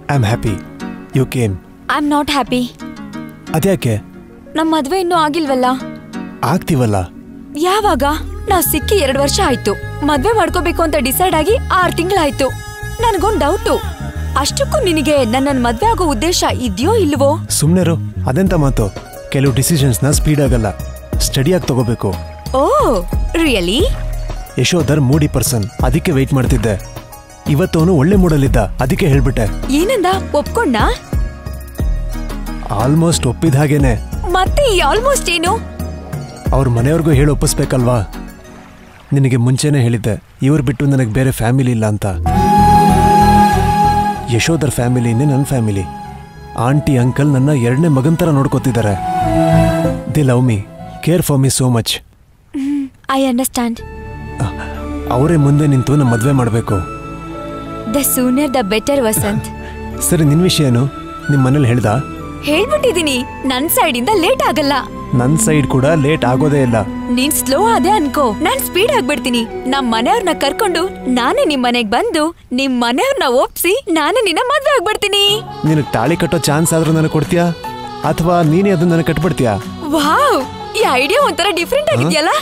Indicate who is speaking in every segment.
Speaker 1: I am happy you came
Speaker 2: I am not happy
Speaker 1: ಅದ್ಯಾಕೆ
Speaker 2: ನಮ್ ಮದ್ವೆ ಇನ್ನೂ ಆಗಿಲ್ವಲ್ಲ
Speaker 1: ಆಗ್ತೀವಲ್ಲ
Speaker 2: ಯಾವಾಗ ನಾವ್ ಸಿಕ್ಕಿ ಎರಡ್ ವರ್ಷ ಆಯ್ತು ಮದ್ವೆ ಮಾಡ್ಕೋಬೇಕು ಅಂತ ಡಿಸೈಡ್ ಆಗಿ ಆರ್ ತಿಂಗಳಾಯ್ತು ನನ್ಗೊಂದ್ ಡೌಟು ಅಷ್ಟಕ್ಕೂ ನಿನಗೆ ನನ್ನನ್ ಮದ್ವೆ ಆಗೋ ಉದ್ದೇಶ ಇದ್ಯೋ ಇಲ್ವೋ
Speaker 1: ಸುಮ್ಮನೆರು ಅದೆಂತ ಮಾತು ಕೆಲವು ಡಿಸಿಷನ್ಸ್ನ ಸ್ಪೀಡ್ ಆಗಲ್ಲ ಸ್ಟಡಿಯಾಗಿ ತಗೋಬೇಕು
Speaker 2: oh really
Speaker 1: Yashodhar moody person ಅದಕ್ಕೆ ವೆಯ್ಟ್ ಮಾಡ್ತಿದ್ದೆ ಇವತ್ತು ಅವನು ಒಳ್ಳೆ ಮೂಡಲ್ಲಿದ್ದ ಅದಕ್ಕೆ ಹೇಳ್ಬಿಟ್ಟೆ
Speaker 2: ಏನಂದ ಒಪ್ಕೊಂಡ
Speaker 1: ಆಲ್ಮೋಸ್ಟ್ ಒಪ್ಪಿದ ಹಾಗೇನೆ
Speaker 2: ಮತ್ತೆ ಈ ಆಲ್ಮೋಸ್ಟ್ ಏನು
Speaker 1: ಅವ್ರ ಮನೆಯವ್ರಿಗೂ ಹೇಳಿ ಒಪ್ಪಿಸ್ಬೇಕಲ್ವಾ ನಿನಗೆ ಮುಂಚೆನೇ ಹೇಳಿದ್ದೆ ಇವ್ರು ಬಿಟ್ಟು ನನಗೆ ಬೇರೆ ಫ್ಯಾಮಿಲಿ ಇಲ್ಲ ಅಂತ ಯಶೋಧರ್ ಫ್ಯಾಮಿಲಿನೇ ನನ್ನ ಫ್ಯಾಮಿಲಿ ಆಂಟಿ ಅಂಕಲ್ ನನ್ನ ಎರಡನೇ ಮಗನ್ ಥರ ನೋಡ್ಕೋತಿದ್ದಾರೆ they love me care for me so much
Speaker 2: I understand
Speaker 1: ಅವರೇ ಮುಂದೆ ನಿಂತು ನಮ್ಮ ಮದುವೆ ಮಾಡಬೇಕು
Speaker 2: the sooner the better Vasanth
Speaker 1: ಸರಿ ನಿನ್ನ ವಿಷಯ ಏನು ನಿಮ್ಮ ಮನೇಲಿ ಹೇಳ್ದ
Speaker 2: ಹೇಳ್ಬಿಟ್ಟಿದೀನಿ ನನ್ ಸೈಡ್ ಇಂದ ಲೇಟ್ ಆಗಲ್ಲ
Speaker 1: ನನ್ನ ಸೈಡ್ ಕೂಡ ಲೇಟ್ ಆಗೋದೇ ಇಲ್ಲ
Speaker 2: ನೀನ್ ಸ್ಲೋ ಆದೆ ಅನ್ಕೋ ನಾನ್ ಸ್ಪೀಡ್ ಆಗ್ಬಿಡ್ತೀನಿ ನಮ್ ಮನೆಯವ್ರನ್ನ ಕರ್ಕೊಂಡು ನಾನೇ ನಿಮ್ ಮನೆಗ್ ಬಂದು ನಿಮ್ ಮನೆಯವ್ರನ್ನ ಒಪ್ಸಿ ನಾನೇ ನಿನ್ನ ಮದ್ವೆ ಆಗ್ಬಿಡ್ತೀನಿ
Speaker 1: ನಿನಗೆ ತಾಳಿ ಕಟ್ಟೋ ಚಾನ್ಸ್ ಆದ್ರೂ ನನಗೆ ಕೊಡ್ತೀಯಾ ಅಥವಾ ನೀನೇ ಅದನ್ನ ನನಗೆ ಕಟ್ಬಿಡ್ತೀಯಾ
Speaker 2: ವಾವ್ ಈ ಐಡಿಯಾ ಒಂಥರ ಡಿಫ್ರೆಂಟ್ ಆಗಿದ್ಯಲ್ಲ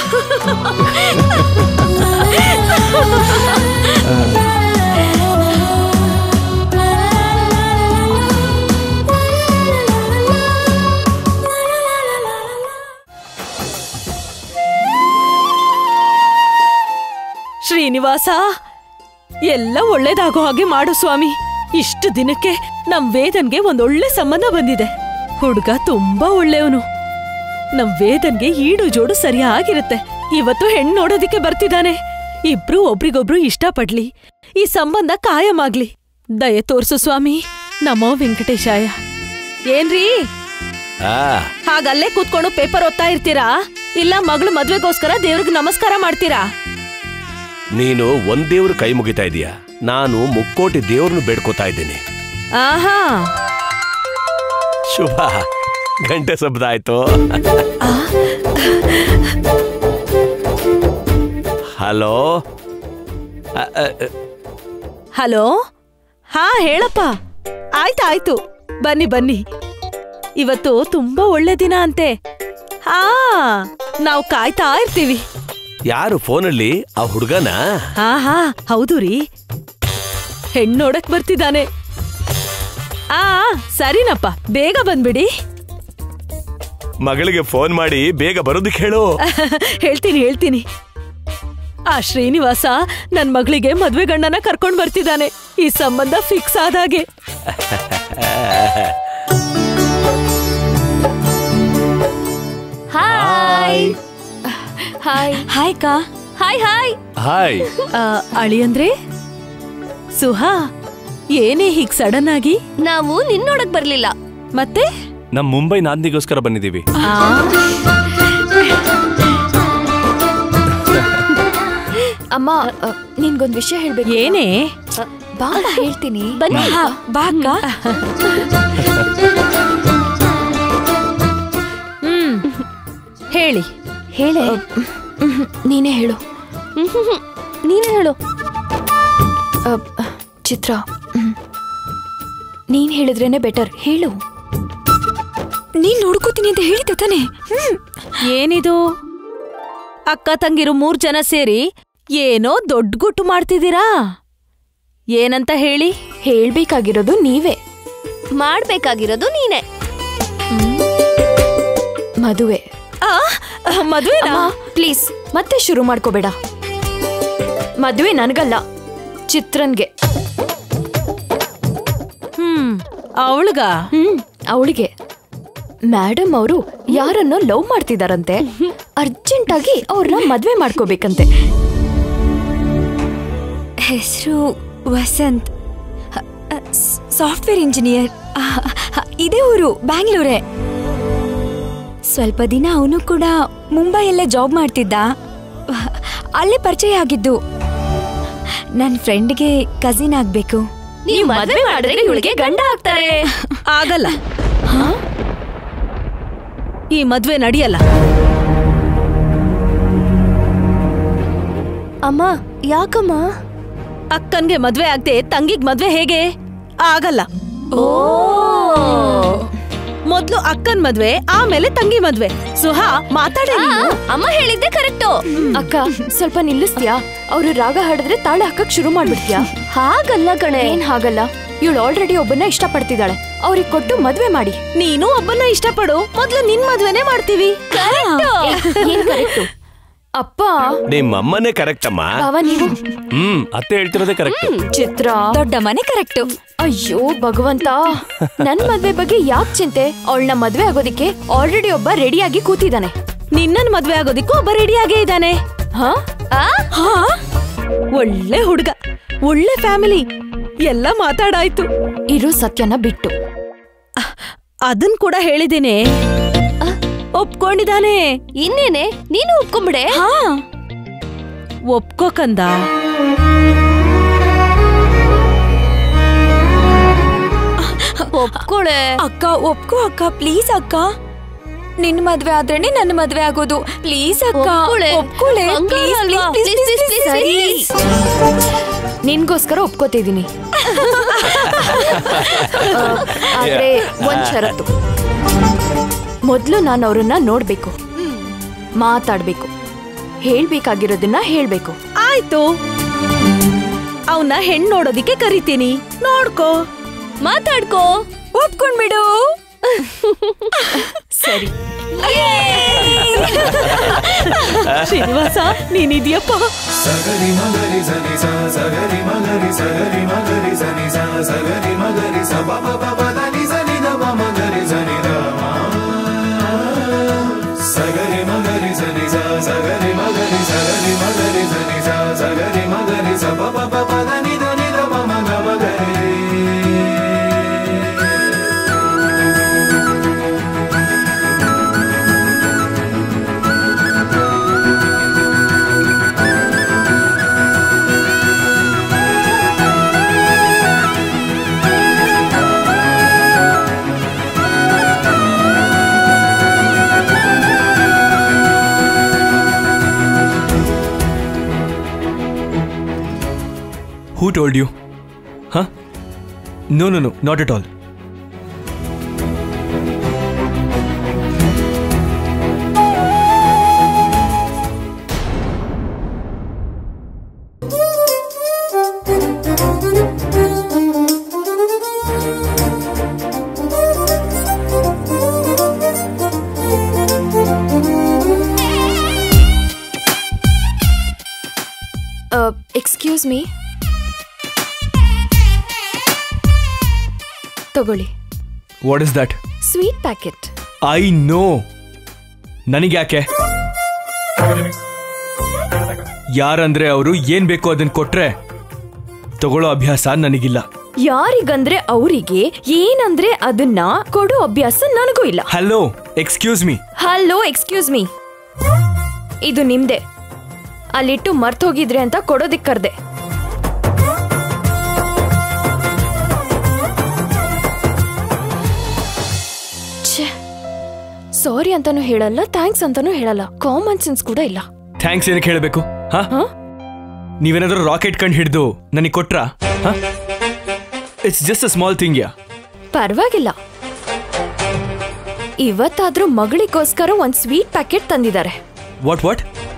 Speaker 3: ಶ್ರೀನಿವಾಸ ಎಲ್ಲ ಒಳ್ಳೇದಾಗೋ ಹಾಗೆ ಮಾಡು ಸ್ವಾಮಿ ಇಷ್ಟು ದಿನಕ್ಕೆ ನಮ್ ವೇದನ್ಗೆ ಒಂದೊಳ್ಳೆ ಸಂಬಂಧ ಬಂದಿದೆ ಹುಡ್ಗ ತುಂಬಾ ಒಳ್ಳೆಯವನು ನಮ್ ವೇದನ್ಗೆ ಈಡು ಜೋಡು ಸರಿಯಾಗಿರುತ್ತೆ ಇವತ್ತು ಹೆಣ್ಣು ನೋಡೋದಿಕ್ಕೆ ಬರ್ತಿದ್ದಾನೆ ಇಬ್ರು ಒಬ್ರಿಗೊಬ್ರು ಇಷ್ಟಪಡ್ಲಿ ಈ ಸಂಬಂಧ ಕಾಯಮಾಗ್ಲಿ ದಯೆ ತೋರ್ಸು ಸ್ವಾಮಿ ನಮೋ ವೆಂಕಟೇಶಾಯ ಏನ್ರೀ
Speaker 4: ಆ
Speaker 3: ಹಾಗಲ್ಲೇ ಕೂತ್ಕೊಂಡು ಪೇಪರ್ ಓದ್ತಾ ಇರ್ತೀರಾ ಇಲ್ಲ ಮಗಳು ಮದ್ವೆಗೋಸ್ಕರ ದೇವ್ರಿಗೆ ನಮಸ್ಕಾರ ಮಾಡ್ತೀರಾ
Speaker 4: ನೀನು ಒಂದ್ ದೇವ್ರ ಕೈ ಮುಗಿತಾ ಇದೀಯ ನಾನು ಮುಕ್ಕೋಟಿ ದೇವ್ರನ್ನು ಬೇಡ್ಕೋತಾ ಇದ್ದೀನಿ
Speaker 3: ಆಹಾ
Speaker 4: ಶುಭ ಗಂಟೆ ಶಬ್ದ ಆಯ್ತು ಹಲೋ ಅ, ಅ, ಅ,
Speaker 3: ಹಲೋ ಹಾ ಹೇಳಪ್ಪ ಆಯ್ತಾಯ್ತು ಬನ್ನಿ ಬನ್ನಿ ಇವತ್ತು ತುಂಬಾ ಒಳ್ಳೆ ದಿನ ಅಂತೆ ಹಾ ನಾವು ಕಾಯ್ತಾ ಇರ್ತೀವಿ
Speaker 4: ಯಾರು ಫೋನಲ್ಲಿ ಆ ಹುಡುಗನ
Speaker 3: ಹಾ ಹಾ ಹೌದು ರೀ ಹೆಣ್ಣು ನೋಡಕ್ ಬರ್ತಿದ್ದಾನೆ ಆ ಸರಿನಪ್ಪ ಬೇಗ ಬಂದ್ಬಿಡಿ
Speaker 4: ಮಗಳಿಗೆ ಫೋನ್ ಮಾಡಿ ಬೇಗ ಬರೋದಕ್ಕೆ ಹೇಳು
Speaker 3: ಹೇಳ್ತೀನಿ ಹೇಳ್ತೀನಿ ಆ ಶ್ರೀನಿವಾಸ ನನ್ ಮಗಳಿಗೆ ಮದ್ವೆ ಗಂಡನ ಕರ್ಕೊಂಡ್ ಬರ್ತಿದ್ದಾನೆ ಈ ಸಂಬಂಧ ಫಿಕ್ಸ್ ಆದಾಗೆ
Speaker 2: ಹಾಯ್ ಹಾಯ್ ಹಾಯ್ ಕಾ ಹಾಯ್ ಹಾಯ್
Speaker 4: ಹಾಯ್
Speaker 3: ಆ, ಅಳಿಯಂದ್ರೆ ಸುಹಾ ಏನೇ ಹೀಗ್ ಸಡನ್ ಆಗಿ
Speaker 5: ನಾವು ನಿನ್ ನೋಡಕ್ ಬರ್ಲಿಲ್ಲ
Speaker 3: ಮತ್ತೆ
Speaker 6: ನಮ್ ಮುಂಬೈ ನಾಂದಿಗೋಸ್ಕರ ಬಂದಿದ್ದೀವಿ
Speaker 2: ಅಮ್ಮ ಅ, ನಿನ್ಗೊಂದ್ ವಿಷಯ ಹೇಳ್ಬೇಕು
Speaker 3: ಏನೇ
Speaker 2: ಅ, ಬಾ ಅಮ್ಮ, ಹೇಳ್ತೀನಿ
Speaker 5: ಬನ್ನಿ.
Speaker 2: ಹಾ, ಬಾ ಅಕ್ಕ
Speaker 3: ಹ್ಮ್ ಹೇಳಿ
Speaker 5: ಹೇಳೆ
Speaker 2: ನೀನೇ ಹೇಳು
Speaker 5: ನೀನೇ ಹೇಳು
Speaker 2: ಅ, ಚಿತ್ರ ಹ್ಮ್. ನೀನ್ ಹೇಳಿದ್ರೇನೆ ಬೆಟರ್ ಹೇಳು ನೀನ್ ನೋಡ್ಕೋತೀನಿ ಅಂತ ಹೇಳಿದ್ದ ತಾನೆ ಹ್ಮ್
Speaker 3: ಏನಿದು ಅಕ್ಕ ತಂಗಿರು ಮೂರ್ ಜನ ಸೇರಿ ಏನೋ ದೊಡ್ಡ ಗುಟ್ಟು ಮಾಡ್ತಿದ್ದೀರಾ ಏನಂತ ಹೇಳಿ
Speaker 2: ಹೇಳ್ಬೇಕಾಗಿರೋದು ನೀವೇ
Speaker 5: ಮಾಡ್ಬೇಕಾಗಿರೋದು ನೀನೆ
Speaker 2: ಮದುವೆ
Speaker 3: ಆ, ಮದ್ವೆನಾ
Speaker 2: ಪ್ಲೀಸ್ ಮತ್ತೆ ಶುರು ಮಾಡ್ಕೋಬೇಡ ಮದುವೆ ನನಗಲ್ಲ ಚಿತ್ರನ್ಗೆ
Speaker 3: ಹ್ಮ್ ಅವಳಗ
Speaker 2: ಹ್ಮ್ ಅವಳಿಗೆ ಮೇಡಮ್ ಅವರು ಯಾರನ್ನೋ ಲವ್ ಮಾಡ್ತಿದಾರಂತೆ ಅರ್ಜೆಂಟ್ ಆಗಿ ಅವ್ರನ್ನ ಮದ್ವೆ ಮಾಡ್ಕೋಬೇಕಂತೆ ಹೆಸರು ವಸಂತ್ ಸಾಫ್ಟ್ವೇರ್ ಇಂಜಿನಿಯರ್ ಇದೇ ಊರು ಬ್ಯಾಂಗ್ಳೂರೇ ಸ್ವಲ್ಪ ದಿನ ಅವನು ಕೂಡ ಮುಂಬೈಯಲ್ಲೇ ಜಾಬ್ ಮಾಡ್ತಿದ್ದ ಅಲ್ಲೇ ಪರಿಚಯ ಆಗಿದ್ದು ನನ್ನ ಫ್ರೆಂಡ್ಗೆ ಕಸಿನ್ ಆಗ್ಬೇಕು
Speaker 5: ನೀವ್ ಮದ್ವೆ ಮಾಡಿದ್ರೆ ಇವಳಿಗೆ ಗಂಡ ಆಗ್ತಾರೆ
Speaker 3: ಆಗಲ್ಲ ಈ ಮದ್ವೆ ನಡೆಯಲ್ಲ
Speaker 5: ಅಮ್ಮ ಯಾಕಮ್ಮ
Speaker 3: ಅಕ್ಕನ್ಗೆ ಮದ್ವೆ ಆಗ್ದೆ ತಂಗಿಗ್ ಮದ್ವೆ ಹೇಗೆ ಆಗಲ್ಲ ಮೊದ್ಲು ಅಕ್ಕನ್ ಮದ್ವೆ ಆಮೇಲೆ ತಂಗಿ ಮದ್ವೆ ಸುಹಾ ಮಾತಾಡಿ ನೀನು.
Speaker 5: ಅಮ್ಮ ಹೇಳಿದ್ದೆ ಕರೆಕ್ಟು
Speaker 2: ಅಕ್ಕ ಸ್ವಲ್ಪ ನಿಲ್ಲಿಸ್ತೀಯಾ ಅವ್ರು ರಾಗ ಹಾಡಿದ್ರೆ ತಾಳ ಹಾಕಕ್ ಶುರು ಮಾಡ್ಬಿಡ್ತೀಯಾ
Speaker 5: ಹಾಗಲ್ಲ ಕಣೆ
Speaker 2: ಏನ್ ಹಾಗಲ್ಲ ಇವಳು ಆಲ್ರೆಡಿ ಒಬ್ಬನ್ನ ಇಷ್ಟಪಡ್ತಿದ್ದಾಳೆ ಅವ್ರಿಗೆ ಕೊಟ್ಟು ಮದ್ವೆ ಮಾಡಿ
Speaker 3: ನೀನು ಒಬ್ಬನ್ನ ಇಷ್ಟಪಡು ಮೊದ್ಲು ನಿನ್ ಮದ್ವೆನೇ ಮಾಡ್ತೀವಿ
Speaker 2: ಏನ್ ಕರೆಕ್ಟು ಅಪ್ಪ
Speaker 4: ನಿಮ್ಮಮ್ಮನೇ ಕರೆಕ್ಟ್ ಅಮ್ಮ
Speaker 2: ಬಾವ ನೀವು
Speaker 6: ಹ್ಮ್ ಅತ್ತೆ ಹೇಳ್ತಿರೋದೇ ಕರೆಕ್ಟ್
Speaker 2: ಚಿತ್ರ ದೊಡ್ಡ ಮನೆ ಕರೆಕ್ಟ್ ಅಯ್ಯೋ ಭಗವಂತ ನನ್ ಮದ್ವೆ ಬಗ್ಗೆ ಯಾಕ್ ಚಿಂತೆ ಅವಳನ್ನ ಮದ್ವೆ ಆಗೋದಿಕ್ಕೆ ಆಲ್ರೆಡಿ ಒಬ್ಬ ರೆಡಿಯಾಗಿ ಕೂತಿದ್ದಾನೆ
Speaker 3: ನಿನ್ನನ್ ಮದ್ವೆ ಆಗೋದಿಕ್ಕೂ ಒಬ್ಬ ರೆಡಿಯಾಗೇ ಇದ್ದಾನೆ
Speaker 2: ಹಾ
Speaker 3: ಹಾ ಒಳ್ಳೆ ಹುಡುಗ ಒಳ್ಳೆ ಫ್ಯಾಮಿಲಿ ಎಲ್ಲ ಮಾತಾಡಾಯ್ತು
Speaker 2: ಇರೋ ಸತ್ಯನ ಬಿಟ್ಟು
Speaker 3: ಅದನ್ ಕೂಡ ಹೇಳಿದ್ದೇನೆ ಒಪ್ಕೊಂಡಿದ್ದಾನೆ
Speaker 5: ಇನ್ನೇನೆ ನೀನು ಒಪ್ಕೊಂಬಿಡೆ
Speaker 2: ಹಾ
Speaker 3: ಒಪ್ಕೋಕಂದ
Speaker 5: ಒಪ್ಕೊಳೆ
Speaker 2: ಅಕ್ಕ ಒಪ್ಕೋ ಅಕ್ಕ ಪ್ಲೀಸ್ ಅಕ್ಕ ನಿನ್ ಮದ್ವೆ ಆದ್ರೇನೆ ನನ್ನ ಮದ್ವೆ ಆಗೋದು ಪ್ಲೀಸ್ ಅಕ್ಕ
Speaker 5: ಒಪ್ಕೊಳೆ.
Speaker 2: ಒಪ್ಕೊಳೆ
Speaker 5: ಬಂಗಾರ
Speaker 2: ಪ್ಲೀಸ್
Speaker 5: ಅಲ್ವಾ?
Speaker 2: Please
Speaker 5: Please,
Speaker 2: please
Speaker 5: please,
Speaker 2: please
Speaker 5: please,
Speaker 2: ನಿನ್ಗೋಸ್ಕರ ಒಪ್ಕೋತಿದೀನಿ ಆ, ಆದ್ರೆ ಒಂದ್ ಷರತ್ತು ಮೊದ್ಲು ನಾನು ಅವ್ರನ್ನ ನೋಡ್ಬೇಕು ಮಾತಾಡ್ಬೇಕು ಹೇಳ್ಬೇಕಾಗಿರೋದನ್ನ ಹೇಳ್ಬೇಕು
Speaker 3: ಆಯ್ತು ಅವನ್ನ ಹೆಣ್ ನೋಡೋದಿಕ್ಕೆ ಕರಿತೀನಿ ನೋಡ್ಕೋ
Speaker 5: ಮಾತಾಡ್ಕೋ
Speaker 2: ಒಪ್ಕೊಂಡ್ಬಿಡು ಸರಿ
Speaker 3: ಶ್ರೀನಿವಾಸ ನೀನಿದ್ಯಪ್ಪ
Speaker 7: Who told you? Huh? No, no, no, not at all.
Speaker 2: Excuse me ತಗೊಳ್ಳಿ
Speaker 7: What is that?
Speaker 2: Sweet packet
Speaker 7: I know ನನಗೆ ಯಾಕೆ ಯಾರಂದ್ರೆ ಅವರು ಏನ್ ಬೇಕೋ ಅದನ್ನ ಕೊಟ್ರೆ ತಗೊಳ್ಳೋ ಅಭ್ಯಾಸ ನನಗಿಲ್ಲ
Speaker 2: ಯಾರಿಗಂದ್ರೆ ಅವರಿಗೆ ಏನಂದ್ರೆ ಅದನ್ನ ಕೊಡೋ ಅಭ್ಯಾಸ ನನಗೂ ಇಲ್ಲ
Speaker 7: hello excuse me
Speaker 2: hello excuse me ಇದು ನಿಮ್ದೆ ಅಲ್ಲಿಟ್ಟು ಮರ್ತೋಗಿದ್ರೆ ಅಂತ ಕೊಡೋದಿಕ್ ಕರ್ದೆ ಸಾರಿ ಅಂತಾನು ಹೇಳಲ್ಲ ಥ್ಯಾಂಕ್ಸ್ ಅಂತಾನು ಹೇಳಲ್ಲ ಕಾಮನ್ ಸೆನ್ಸ್ ಕೂಡ ಇಲ್ಲ
Speaker 7: ಥ್ಯಾಂಕ್ಸ್ ಏನಕ್ಕೆ ಹೇಳಬೇಕು ಹಾ
Speaker 2: ಹ?
Speaker 7: ನೀವೇನಾದ್ರೂ ರಾಕೆಟ್ ಕಂಡು ಹಿಡಿದು ನನಗೆ ಕೊಟ್ರಾ it's just a small thing yeah
Speaker 2: ಪರವಾಗಿಲ್ಲ ಇವತ್ತಾದ್ರೂ ಮಗಳಿಗೋಸ್ಕರ ಒಂದ್ ಸ್ವೀಟ್ ಪ್ಯಾಕೆಟ್ ತಂದಿದ್ದಾರೆ
Speaker 7: what what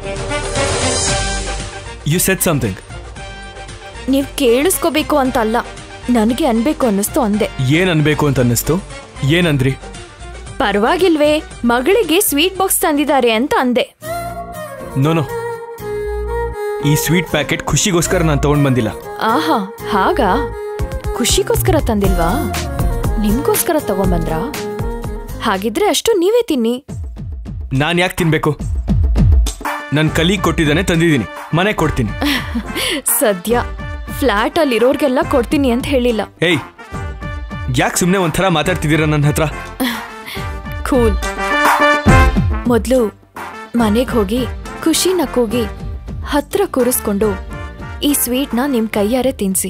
Speaker 7: you said something
Speaker 2: ನೀವ್ ಕೇಳಿಸ್ಕೋಬೇಕು ಅಂತ ಅಲ್ಲ ನನಗೆ ಅನ್ಬೇಕು ಅನ್ನಿಸ್ತು ಅಂದೆ
Speaker 7: ಏನ್ ಅನ್ಬೇಕು ಅಂತ ಅನ್ನಿಸ್ತು ಏನಂದ್ರಿ
Speaker 2: ಪರವಾಗಿಲ್ವೇ ಮಗಳಿಗೆ ಸ್ವೀಟ್ ಬಾಕ್ಸ್ ತಂದಿದ್ದಾರೆ ಅಂತ ಅಂದೆ
Speaker 7: ನೋನೋ ಈ ಸ್ವೀಟ್ ಪ್ಯಾಕೆಟ್ ಖುಷಿಗೋಸ್ಕರ ನಾನು ತಗೊಂಡ್ ಬಂದಿಲ್ಲ
Speaker 2: ಆಹಾ ಹಾಗಾ ಖುಷಿಗೋಸ್ಕರ ತಂದಿಲ್ವಾ ನಿಮ್ಗೋಸ್ಕರ ತಗೊಂಬಂದ್ರಾ ಹಾಗಿದ್ರೆ ಅಷ್ಟು ನೀವೇ ತಿನ್ನಿ
Speaker 7: ನಾನು ಯಾಕೆ ತಿನ್ಬೇಕು ನನ್ನ ಕಲೀಗ್ ಕೊಟ್ಟಿದ್ದಾನೆ ತಂದಿದ್ದೀನಿ ಮನೆ ಕೊಡ್ತೀನಿ
Speaker 2: ಸದ್ಯ ಫ್ಲಾಟ್ ಅಲ್ಲಿ ಇರೋರ್ಗೆಲ್ಲ ಕೊಡ್ತೀನಿ ಅಂತ ಹೇಳಿಲ್ಲ
Speaker 7: ಏಯ್ ಯಾಕೆ ಸುಮ್ಮನೆ ಒಂಥರ ಮಾತಾಡ್ತಿದ್ದೀರಾ ನನ್ನ ಹತ್ರ
Speaker 2: ಕೂಲ್ ಮೊದ್ಲು ಮನೆಗ್ ಹೋಗಿ ಖುಷಿನ ಕೂಗಿ ಹತ್ರ ಕೂರಿಸ್ಕೊಂಡು ಈ ಸ್ವೀಟ್ನ ನಿಮ್ ಕೈಯಾರೆ ತಿನ್ಸಿ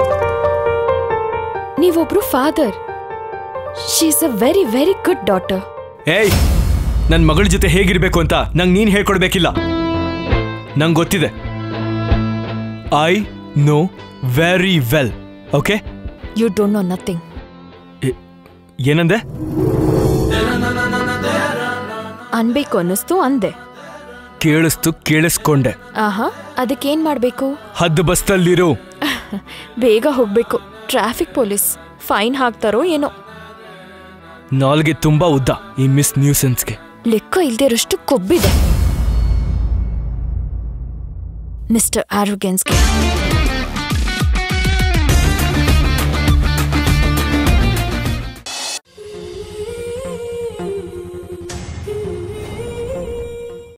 Speaker 2: ನೀವೊಬ್ರು father she's a very very good daughter
Speaker 7: ಏಯ್ ನನ್ನ ಮಗಳ ಜೊತೆ ಹೇಗಿರ್ಬೇಕು ಅಂತ ನಂಗೆ ನೀನು ಹೇಳ್ಕೊಡ್ಬೇಕಿಲ್ಲ ನಂಗೆ ಗೊತ್ತಿದೆ I know very well okay
Speaker 2: you don't know nothing
Speaker 7: ಏ- ಏನಂದೆ
Speaker 2: ಅನ್ಬೇಕು ಅನ್ನಿಸ್ತು ಅಂದೆ
Speaker 7: ಕೇಳಿಸ್ತು ಕೇಳಿಸ್ಕೊಂಡೆ
Speaker 2: ಆಹಾ ಅದಕ್ಕೇನ್ ಮಾಡ್ಬೇಕು
Speaker 7: ಹದ್ದು ಬಸ್ತಲ್ಲಿರು
Speaker 2: ಬೇಗ ಹೋಗ್ಬೇಕು ಟ್ರಾಫಿಕ್ ಪೊಲೀಸ್ ಫೈನ್ ಹಾಕ್ತಾರೋ ಏನೋ
Speaker 7: ನಾಲ್ಗೆ ತುಂಬಾ ಉದ್ದ ಈ ಮಿಸ್ ನ್ಯೂಸೆನ್ಸ್ಗೆ
Speaker 2: ಲೆಕ್ಕ ಇಲ್ದಿರೋಷ್ಟು ಕೊಬ್ಬಿದೆ ಮಿಸ್ಟರ್ ಆರೋಗ್ಯನ್ಸ್ಗೆ